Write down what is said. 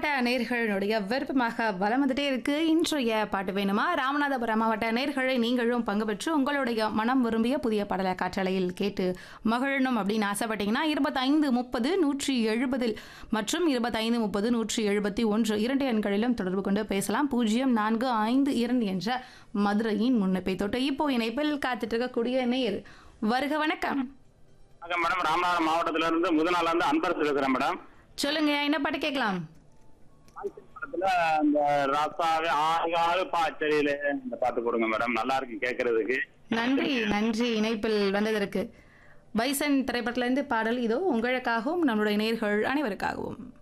மாவட்ட நேர்களுடைய விருப்பமாக வலம் வந்துட்டே இருக்கு இன்றைய பாட்டு வேணுமா ராமநாதபுரம் மாவட்ட நேர்களை நீங்களும் பங்கு பெற்று உங்களுடைய மனம் விரும்பிய புதிய பாடலை காற்றலையில் கேட்டு மகிழணும் அப்படின்னு ஆசைப்பட்டீங்கன்னா இருபத்தைந்து முப்பது நூற்றி எழுபதில் மற்றும் இருபத்தைந்து முப்பது நூற்றி எழுபத்தி ஒன்று இரண்டு எண்களிலும் தொடர்பு கொண்டு பேசலாம் பூஜ்ஜியம் நான்கு ஐந்து இரண்டு என்ற மதுரையின் முன்னப்பை தொட்டு இப்போ இணைப்பில் காத்துட்டு இருக்கக்கூடிய நேர் வருக வணக்கம் வணக்கம் மேடம் ராமநாதபுரம் மாவட்டத்துல இருந்து முதநாள்ல இருந்து அன்பரசு பேசுறேன் மேடம் சொல்லுங்க என்ன பாட்டு கேட்கலாம் படத்துல அந்த ராசாவே ஆகாது பாச்சரியில இந்த பாட்டு போடுங்க மேடம் நல்லா இருக்கு கேட்கறதுக்கு நன்றி நன்றி இணைப்பில் வந்ததற்கு பைசன் திரைப்படத்திலிருந்து பாடல் இதோ உங்களுக்காகவும் நம்முடைய நேர்கள் அனைவருக்காகவும்